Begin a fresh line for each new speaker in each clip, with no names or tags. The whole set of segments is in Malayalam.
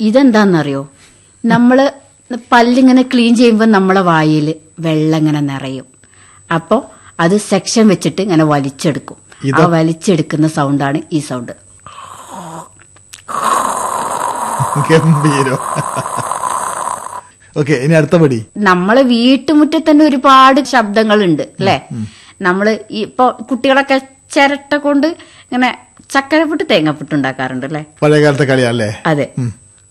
ഇതെന്താന്നറിയോ നമ്മള് പല്ലിങ്ങനെ ക്ലീൻ ചെയ്യുമ്പോൾ നമ്മളെ വായിൽ വെള്ളം ഇങ്ങനെ നിറയും അപ്പോൾ അത് സെക്ഷൻ വെച്ചിട്ട് ഇങ്ങനെ വലിച്ചെടുക്കും ആ വലിച്ചെടുക്കുന്ന സൗണ്ടാണ് ഈ സൗണ്ട്
ഗംഭീരം ഓക്കെ ഇനി അടുത്ത പടി
നമ്മളെ വീട്ടുമുറ്റത്ത് തന്നെ ഒരുപാട് ശബ്ദങ്ങളുണ്ട് അല്ലെ നമ്മള് ഈ ഇപ്പൊ കുട്ടികളൊക്കെ ചിരട്ട കൊണ്ട് ഇങ്ങനെ ചക്കരപ്പുട്ട് തേങ്ങാപ്പുട്ട് ഉണ്ടാക്കാറുണ്ട് അല്ലെ
പഴയകാലത്തെ കളിയല്ലേ
അതെ
ഉം.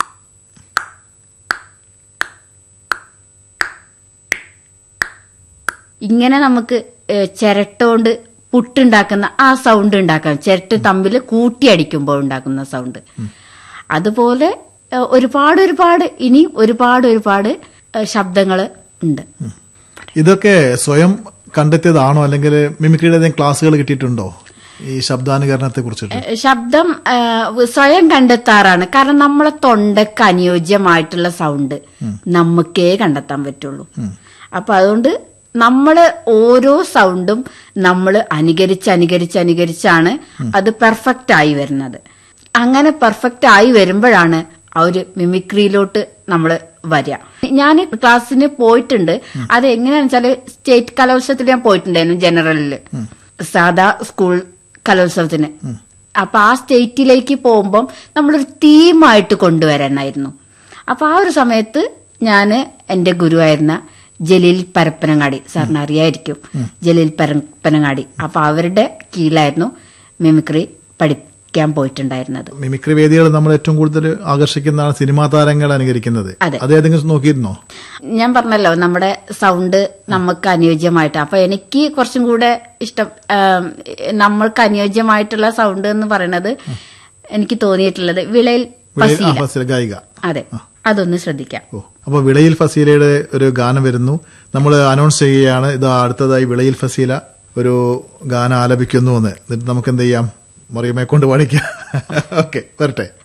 ഇങ്ങനെ നമുക്ക് ഏഹ്, ചിരട്ട കൊണ്ട് പുട്ടുണ്ടാക്കുന്ന ആ സൗണ്ട് ഉണ്ടാക്കാം ചിരട്ട തമ്മിൽ കൂട്ടിയടിക്കുമ്പോൾ ഉണ്ടാക്കുന്ന സൗണ്ട് അതുപോലെ ഏഹ്, ഒരുപാട് ഒരുപാട് ഇനി ഒരുപാട് ഒരുപാട് ശബ്ദങ്ങൾ ഉണ്ട്
ഇതൊക്കെ സ്വയം കണ്ടെത്തിയതാണോ അല്ലെങ്കിൽ മിമിക്രിയുടെ ഏതെങ്കിലും ക്ലാസ്സുകൾ കിട്ടിയിട്ടുണ്ടോ ഈ ശബ്ദാനുകരണത്തെ കുറിച്ചിട്ട്
ഏഹ്, ശബ്ദം ഏഹ്, സ്വയം കണ്ടെത്താറാണ് കാരണം നമ്മളെ തൊണ്ടക്ക് അനുയോജ്യമായിട്ടുള്ള സൗണ്ട് നമുക്കേ കണ്ടെത്താൻ പറ്റുള്ളൂ അപ്പൊ അതുകൊണ്ട് നമ്മള് ഓരോ സൗണ്ടും നമ്മൾ അനുകരിച്ച് അനുകരിച്ച് അനുകരിച്ചാണ് അത് പെർഫെക്റ്റ് ആയി വരുന്നത് അങ്ങനെ പെർഫെക്റ്റ് ആയി വരുമ്പോഴാണ് ആ ഒരു മിമിക്രിയിലോട്ട് നമ്മൾ വരിക ഞാൻ ക്ലാസ്സിന് പോയിട്ടുണ്ട് അത് എങ്ങനെയാണെന്ന് വെച്ചാല് സ്റ്റേറ്റ് കലോത്സവത്തിൽ ഞാൻ പോയിട്ടുണ്ടായിരുന്നു ജനറലില് സാധാ സ്കൂൾ കലോത്സവത്തിന് അപ്പൊ ആ സ്റ്റേറ്റിലേക്ക് പോകുമ്പം നമ്മളൊരു തീമായിട്ട് കൊണ്ടുവരാനായിരുന്നു അപ്പൊ ആ ഒരു സമയത്ത് ഞാന് എന്റെ ഗുരുവായിരുന്ന ജലീൽ പരപ്പനങ്ങാടി സാറിന് അറിയായിരിക്കും ജലീൽ പരപ്പനങ്ങാടി അപ്പൊ അവരുടെ കീഴിലായിരുന്നു മിമിക്രി പഠിക്കാൻ പോയിട്ടുണ്ടായിരുന്നത്
മിമിക്രി വേദികൾ നമ്മൾ ഏറ്റവും കൂടുതൽ ആകർഷിക്കുന്നതാണ് സിനിമാ താരങ്ങൾ അനുകരിക്കുന്നത്
അതെ.
അത് ഏതെങ്കിലും നോക്കിയിരുന്നോ
ഞാൻ പറഞ്ഞല്ലോ നമ്മുടെ സൗണ്ട് നമുക്ക് അനുയോജ്യമായിട്ട് അപ്പൊ എനിക്ക് കുറച്ചും കൂടെ ഇഷ്ടം ആം, നമ്മൾക്ക് അനുയോജ്യമായിട്ടുള്ള സൗണ്ട് എന്ന് പറയുന്നത് എനിക്ക് തോന്നിയിട്ടുള്ളത് വിളയിൽ
വിളയിൽ- ആ,
പസീല
ഫസീല ഗായിക
അതെ അതൊന്ന് ശ്രദ്ധിക്കാം
ഓ അപ്പൊ വിളയിൽ ഫസീലയുടെ ഒരു ഗാനം വരുന്നു നമ്മൾ അനൗൺസ് ചെയ്യുകയാണ് ഇത് അടുത്തതായി വിളയിൽ ഫസീല ഒരു ഗാനം ആലപിക്കുന്നു എന്ന് എന്നിട്ട് നമുക്ക് എന്ത് ചെയ്യാം മറിയമ്മയെ കൊണ്ട് പാടിക്കാം ഓക്കെ വരട്ടെ